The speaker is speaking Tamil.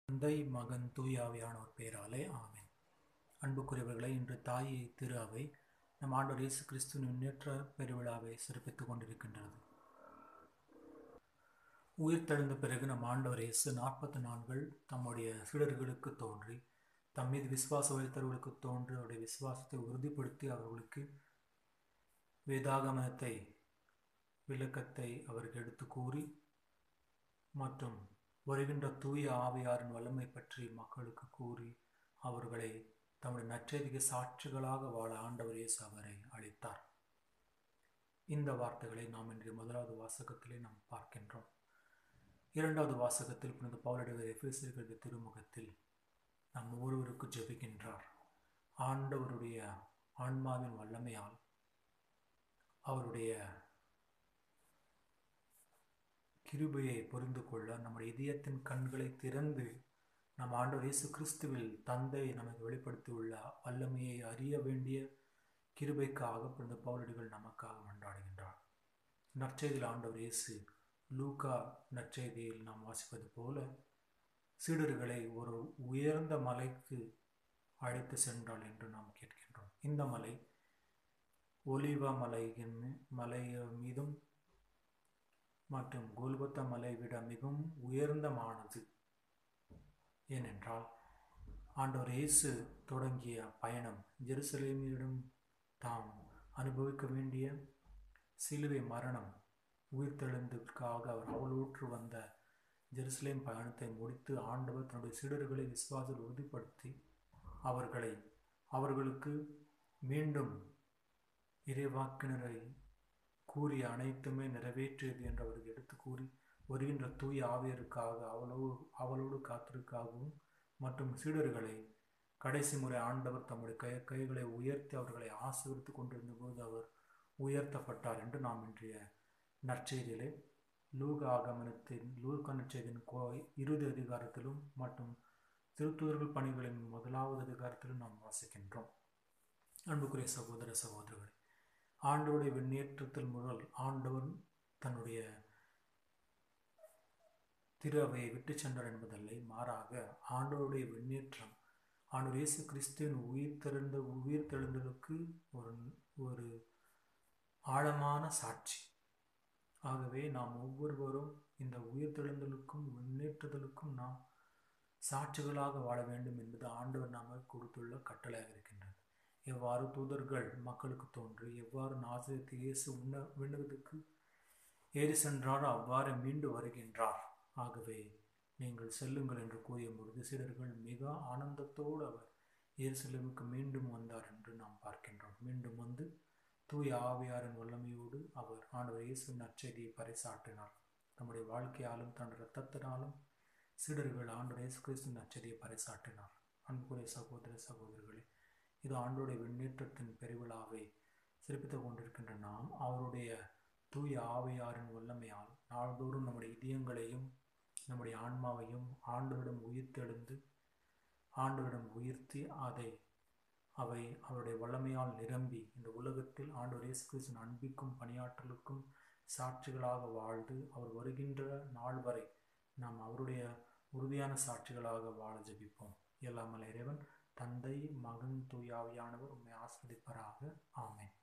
தந்தை மகன் தூயாவியானோர் பெயராலே ஆமென் அன்புக்குரியவர்களை இன்று தாயை திரு அவை நம் ஆண்டவர் இயேசு கிறிஸ்துவின் முன்னேற்ற பெருவிழாவை சிறப்பித்துக் கொண்டிருக்கின்றது உயிர்த்தெழுந்த பிறகு நம் ஆண்டவர் இயேசு நாற்பத்தி நான்கள் தம்முடைய சீடர்களுக்கு தோன்றி தம் மீது விசுவாசம் வைத்தவர்களுக்கு தோன்றி அவருடைய விசுவாசத்தை உறுதிப்படுத்தி அவர்களுக்கு வேதாகமனத்தை விளக்கத்தை அவருக்கு எடுத்து கூறி மற்றும் வருகின்ற தூய ஆவியாரின் வல்லமை பற்றி மக்களுக்கு கூறி அவர்களை தம்முடைய நற்செய்திக்கு சாட்சிகளாக வாழ ஆண்டவர் இயேசு அவரை அழைத்தார் இந்த வார்த்தைகளை நாம் இன்றைய முதலாவது வாசகத்திலே நாம் பார்க்கின்றோம் இரண்டாவது வாசகத்தில் புனித பவுலடிவர் எஃபேசியர்களுடைய திருமுகத்தில் நம் ஒருவருக்கு ஜெபிக்கின்றார் ஆண்டவருடைய ஆன்மாவின் வல்லமையால் அவருடைய கிருபையை புரிந்து கொள்ள நம்முடைய இதயத்தின் கண்களை திறந்து நம் ஆண்டவர் இயேசு கிறிஸ்துவில் தந்தை நமக்கு வெளிப்படுத்தியுள்ள வல்லமையை அறிய வேண்டிய கிருபைக்காக புனித பவுலடிகள் நமக்காக கொண்டாடுகின்றார் நற்செய்தியில் ஆண்டவர் இயேசு லூகா நற்செய்தியில் நாம் வாசிப்பது போல சீடர்களை ஒரு உயர்ந்த மலைக்கு அழைத்து சென்றாள் என்று நாம் கேட்கின்றோம் இந்த மலை ஒலிவ மலையின் மலை மீதும் மற்றும் கோல்பத்த மலை விட மிகவும் உயர்ந்தமானது ஏனென்றால் ஆண்டவர் இயேசு தொடங்கிய பயணம் ஜெருசலேமியிடம் தாம் அனுபவிக்க வேண்டிய சிலுவை மரணம் உயிர்த்தெழுந்ததற்காக அவர் அவளூற்று வந்த ஜெருசலேம் பயணத்தை முடித்து ஆண்டவர் தன்னுடைய சீடர்களை விசுவாசத்தில் உறுதிப்படுத்தி அவர்களை அவர்களுக்கு மீண்டும் இறைவாக்கினரை கூறிய அனைத்துமே நிறைவேற்றியது என்று அவருக்கு எடுத்து கூறி வருகின்ற தூய ஆவியருக்காக அவளோடு அவளோடு காத்திருக்காகவும் மற்றும் சீடர்களை கடைசி முறை ஆண்டவர் தம்முடைய கை கைகளை உயர்த்தி அவர்களை ஆசீர்வித்து கொண்டிருந்த போது அவர் உயர்த்தப்பட்டார் என்று நாம் இன்றைய நற்செய்தியிலே லூக ஆகமனத்தின் லூக நற்செய்தியின் கோ இறுதி அதிகாரத்திலும் மற்றும் திருத்தூதர்கள் பணிகளின் முதலாவது அதிகாரத்திலும் நாம் வாசிக்கின்றோம் அன்புக்குரிய சகோதர சகோதரர்களே ஆண்டவருடைய விண்ணேற்றத்தில் முதல் ஆண்டவன் தன்னுடைய திரு அவையை விட்டு சென்றார் என்பதல்ல மாறாக ஆண்டவருடைய விண்ணேற்றம் ஆண்டவர் இயேசு கிறிஸ்துவின் உயிர் தெழுந்த உயிர் தெழுந்தலுக்கு ஒரு ஒரு ஆழமான சாட்சி ஆகவே நாம் ஒவ்வொருவரும் இந்த உயிர் தெழுந்தலுக்கும் முன்னேற்றுதலுக்கும் நாம் சாட்சிகளாக வாழ வேண்டும் என்பது ஆண்டவர் நாம கொடுத்துள்ள கட்டளையாக இருக்கின்றது எவ்வாறு தூதர்கள் மக்களுக்கு தோன்றி எவ்வாறு நாசிரியத்து இயேசு உண்ண விண்ணுவதற்கு ஏறி சென்றாரோ அவ்வாறு மீண்டு வருகின்றார் ஆகவே நீங்கள் செல்லுங்கள் என்று கூறிய பொழுது சீடர்கள் மிக ஆனந்தத்தோடு அவர் எருசலேமுக்கு மீண்டும் வந்தார் என்று நாம் பார்க்கின்றோம் மீண்டும் வந்து தூய ஆவியாரின் வல்லமையோடு அவர் ஆண்டவர் இயேசு நற்செய்தியை பறைசாற்றினார் நம்முடைய வாழ்க்கையாலும் தன் இரத்தத்தினாலும் சீடர்கள் ஆண்டவர் இயேசு கிறிஸ்து நற்செய்தியை பறைசாற்றினார் அன்புக்குரிய சகோதர சகோதரிகளே இது ஆண்டோடைய விண்ணேற்றத்தின் பெருவிழாவை சிறப்பித்துக் கொண்டிருக்கின்ற நாம் அவருடைய தூய ஆவையாரின் வல்லமையால் நாள்தோறும் நம்முடைய இதயங்களையும் நம்முடைய ஆன்மாவையும் ஆண்டவரிடம் உயிர்த்தெழுந்து ஆண்டவரிடம் உயர்த்தி அதை அவை அவருடைய வல்லமையால் நிரம்பி இந்த உலகத்தில் ஆண்டவர் இயேசு கிறிஸ்தின் அன்பிற்கும் பணியாற்றலுக்கும் சாட்சிகளாக வாழ்ந்து அவர் வருகின்ற நாள் வரை நாம் அவருடைய உறுதியான சாட்சிகளாக வாழ ஜபிப்போம் எல்லாமல்ல இறைவன் தந்தை மகன் தூயாவியானவர் உண்மை ஆஸ்வதிப்பராக ஆமேன்